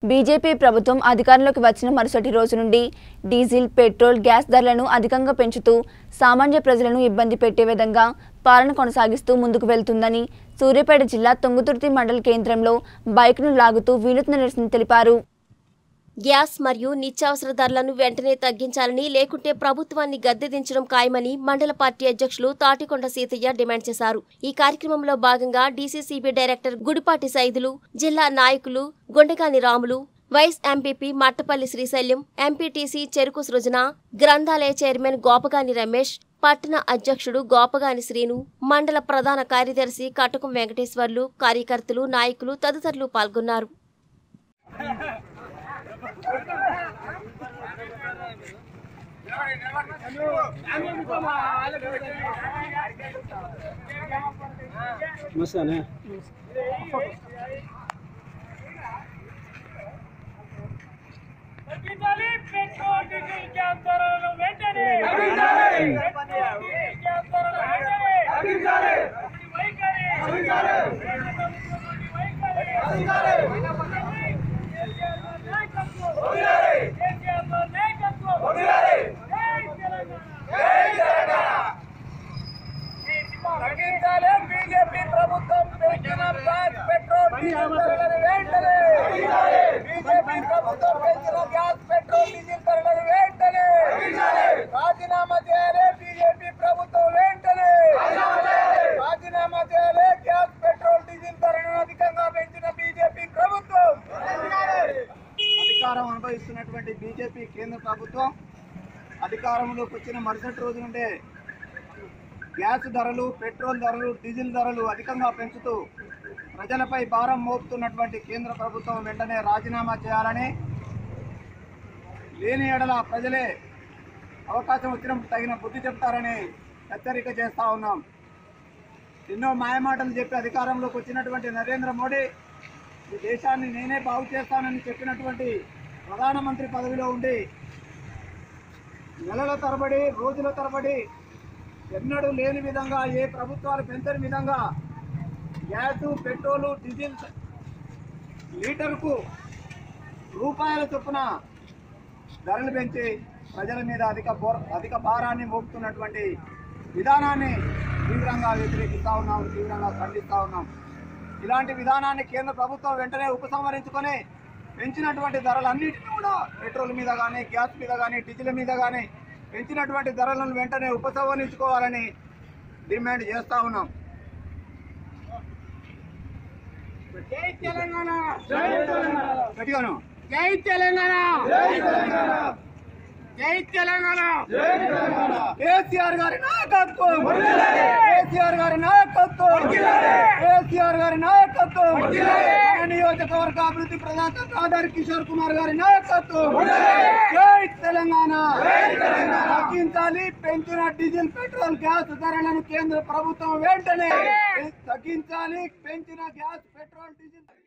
BJP ప్రభుత్వం అధికారంలోకి వచ్చిన మరుసటి రోజు నుండి డీజిల్ పెట్రోల్ గ్యాస్ ధరలను అధికంగా పెంచుతూ సామాన్య ప్రజలను ఇబ్బంది పెట్టే విధంగా పాలన కొనసాగిస్తూ ముందుకు వెళ్తుందని సూర్యాపేట జిల్లా తుంగతుర్తి మండల కేంద్రంలో బైక్ను లాగుతూ వినూత్న నిరసన తెలిపారు గ్యాస్ మరియు నిత్యావసర ధరలను వెంటనే తగ్గించాలని లేకుంటే ప్రభుత్వాన్ని గద్దెదించడం ఖాయమని మండల పార్టీ అధ్యక్షులు తాటికొండ సీతయ్య డిమాండ్ చేశారు ఈ కార్యక్రమంలో భాగంగా డీసీసీబీ డైరెక్టర్ గుడిపాటి సైదులు జిల్లా నాయకులు Gondagani Ramulu vice MPP Mattapalli Srishailyam MPTC Cheruku Srujana గ్రంథాలయ చైర్మన్ గోపగాని రమేష్ పట్టణ అధ్యక్షుడు గోపగాని శ్రీను మండల ప్రధాన కార్యదర్శి కటకం వెంకటేశ్వర్లు కార్యకర్తలు నాయకులు తదితరులు పాల్గొన్నారు నమస్తే తగ్గించాలి పెట్రోల్ డీజిల్ గ్యాస్ ధరలను వెంటనే తగ్గించాలి పెట్రోల్ డీజిల్ గ్యాస్ ధరలను వెంటనే తగ్గించాలి వైఖరి తగ్గించాలి వైఖరి తగ్గించాలి కేసీఆర్ నాయకత్వం కేసీఆర్ నాయకత్వం జై తెలంగాణ తగ్గించాలి బీజేపీ ప్రభుత్వం పెంచిన గ్యాస్ పెట్రోల్ డీజిల్ ధరలను వెంటనే బీజేపీ ప్రభుత్వం పెంచిన గ్యాస్ పెట్రోల్ డీజిల్ ధరలను వెంటనే రాజీనామా చేయాలి బీజేపీ ప్రభుత్వం వెంటనే రాజీనామా చేయాలి గ్యాస్ పెట్రోల్ డీజిల్ ధరలను అధికంగా పెంచిన బీజేపీ ప్రభుత్వం అధికారం అనుభవిస్తున్నటువంటి బీజేపీ కేంద్ర ప్రభుత్వం అధికారంలోకి వచ్చిన మరుసటి రోజు నుండే గ్యాస్ ధరలు పెట్రోల్ ధరలు డీజిల్ ధరలు అధికంగా పెంచుతూ ప్రజలపై భారం మోపుతున్నటువంటి కేంద్ర ప్రభుత్వం వెంటనే రాజీనామా చేయాలని లేని ఎడల ప్రజలే అవకాశం వచ్చినప్పుడు తగిన బుద్ధి చెప్తారని హెచ్చరిక చేస్తా ఉన్నాం ఎన్నో మాయమాటలు చెప్పి అధికారంలోకి వచ్చినటువంటి నరేంద్ర మోడీ ఈ దేశాన్ని నేనే బాగు చేస్తానని చెప్పినటువంటి ప్రధానమంత్రి పదవిలో ఉండి నెలల తరబడి రోజుల తరబడి ఎన్నడూ లేని విధంగా ఏ ప్రభుత్వాలు పెంచని విధంగా గ్యాస్ పెట్రోలు డీజిల్ లీటర్కు రూపాయల చొప్పున ధరలు పెంచి ప్రజల మీద అధిక బోర్ అధిక భారాన్ని మోపుతున్నటువంటి విధానాన్ని తీవ్రంగా వ్యతిరేకిస్తూ ఉన్నాం తీవ్రంగా ఖండిస్తూ ఉన్నాం ఇలాంటి విధానాన్ని కేంద్ర ప్రభుత్వం వెంటనే ఉపసంహరించుకొని పెంచినటువంటి ధరలన్నింటినీ కూడా పెట్రోల్ మీద కానీ గ్యాస్ మీద కానీ డీజిల్ మీద కానీ పెంచినటువంటి ధరలను వెంటనే ఉపసంహరించుకోవాలని డిమాండ్ చేస్తూ ఉన్నాం జై తెలంగాణ గట్టిగాను జై తెలంగాణ జై తెలంగాణ కేసీఆర్ గారి నాయకత్వం కేసీఆర్ గారి నాయకత్వం కేసీఆర్ గారి నాయకత్వం మన నియోజకవర్గ అభివృద్ధి ప్రదాత ఆధార్ కిషోర్ కుమార్ గారి నాయకత్వం జై తెలంగాణ తగ్గించాలి పెంచిన డీజిల్ పెట్రోల్ గ్యాస్ ధరలను కేంద్ర ప్రభుత్వం వెంటనే తగ్గించాలి పెంచిన గ్యాస్ పెట్రోల్ డీజిల్